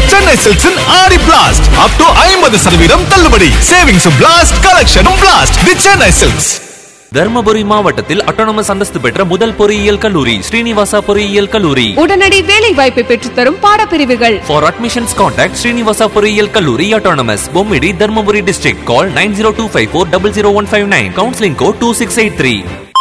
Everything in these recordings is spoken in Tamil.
சென்னை சில்க்ஸின் ஆடி பிளாஸ்ட் அப் டு ஐம்பது சதவீதம் தள்ளுபடி சேவிங்ஸும் பிளாஸ்ட் கலெக்ஷனும் blast the Chennai Silks Dharmapuri மாவட்டத்தில் அட்டானமஸ் அந்தஸ்து பெற்ற முதல் பொறியியல் கல்லூரி ஸ்ரீனிவாசா பொறியியல் கல்லூரி உடனடி வேலை வாய்ப்பை பெற்றுத்தரும் பாடப்பிரிவுகள் ஃபார் அட்மிஷன்ஸ் கான்டாக்ட் ஸ்ரீனிவாசா பொறியியல் கல்லூரி autonomous Bommidi Dharmapuri district call nine zero two five four double zero one five nine counselling code two six eight three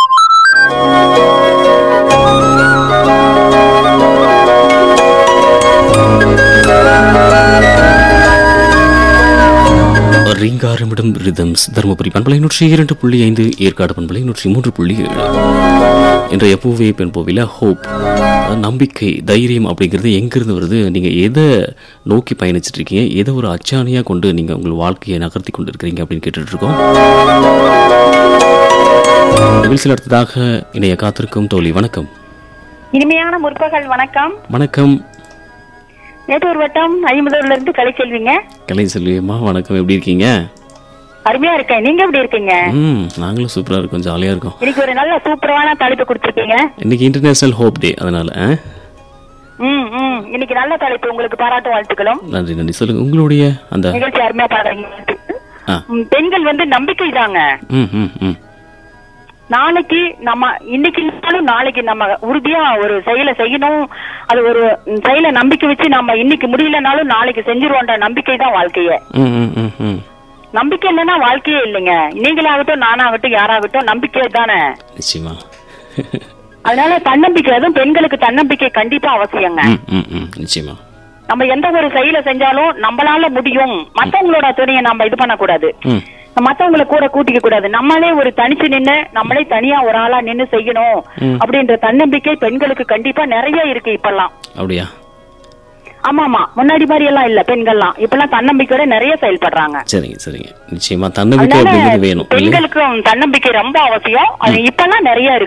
ரீங்காரமிடம் ரிதம்ஸ் தருமபுரி பண்பலை நூற்றி இரண்டு புள்ளி ஐந்து ஏற்காடு பண்பலை நூற்றி மூன்று புள்ளி ஏழு இன்றைய பூவே பெண் பூவில ஹோப் நம்பிக்கை தைரியம் அப்படிங்கிறது எங்கிருந்து வருது நீங்கள் எதை நோக்கி பயணிச்சிட்டு இருக்கீங்க எதை ஒரு அச்சாணியாக கொண்டு நீங்கள் உங்கள் வாழ்க்கையை நகர்த்தி கொண்டு இருக்கிறீங்க அப்படின்னு கேட்டுட்டு இருக்கோம் நிகழ்ச்சியில் அடுத்ததாக இணைய காத்திருக்கும் தோழி வணக்கம் இனிமையான முற்பகல் வணக்கம் வணக்கம் மேட்டூர் வட்டம் ஐம்பதூர்ல இருந்து கலை செல்விங்க கலை செல்வியம்மா வணக்கம் எப்படி இருக்கீங்க அருமையா இருக்கேன் நீங்க எப்படி இருக்கீங்க ம் நாங்களும் சூப்பராக இருக்கோம் ஜாலியாக இருக்கோம் இன்னைக்கு ஒரு நல்ல சூப்பரான தலைப்பு கொடுத்திருக்கீங்க இன்னைக்கு இன்டர்நேஷனல் ஹோப் டே அதனால ஆ? ம் ம் இன்னைக்கு நல்ல தலைப்பு உங்களுக்கு பாராட்டு வாழ்த்துக்களும் நன்றி நன்றி சொல்லுங்க உங்களுடைய அந்த நிகழ்ச்சி அருமையா பாடுறீங்க ஆ. ம், பெண்கள் வந்து நம்பிக்கை தாங்க ம் ம் ம் நாளைக்கு நம்ம இன்னைக்கு இருந்தாலும் நாளைக்கு நம்ம உறுதியா ஒரு செயலை செய்யணும் அது ஒரு ம், செயலை நம்பிக்கை வச்சு நம்ம இன்னைக்கு முடியலனாலும் நாளைக்கு செஞ்சிருவோன்ற நம்பிக்கை தான் வாழ்க்கையே ம் ம் ம் ம் நம்பிக்கை இல்லைன்னா வாழ்க்கையே இல்லைங்க நீங்களாகட்டும் நானாகட்டும் யாராகட்டும் நம்பிக்கை தானே நிச்சயமா அதனால தன்னம்பிக்கை அதுவும் பெண்களுக்கு தன்னம்பிக்கை கண்டிப்பா அவசியங்க ம் ம் ம் நிச்சயமா நம்ம எந்த ஒரு செயலை செஞ்சாலும் நம்மளால முடியும் மத்தவங்களோட துணையை நம்ம இது பண்ணக்கூடாது ம் மத்தவங்களை கூட கூட்டிக்க கூடாது நம்மளே ஒரு தனிச்சு நின்னு நம்மளே தனியா ஒரு ஆளா நின்னு செய்யணும் ம். அப்படின்ற தன்னம்பிக்கை பெண்களுக்கு கண்டிப்பா நிறைய இருக்கு இப்பெல்லாம் அப்படியா ஆமா ஆமா முன்னாடி மாதிரி எல்லாம் இல்ல பெண்கள்லாம் இப்பெல்லாம் தன்னம்பிக்கையோட நிறைய செயல்படுறாங்க சரிங்க சரிங்க நிச்சயமா தன்னம்பிக்கை அதனால அப்படிங்கிறது வேணும் இல்லையா பெண்களுக்கும் தன்னம்பிக்கை ரொம்ப அவசியம் அது இப்பெல்லாம் நிறைய இருக்கு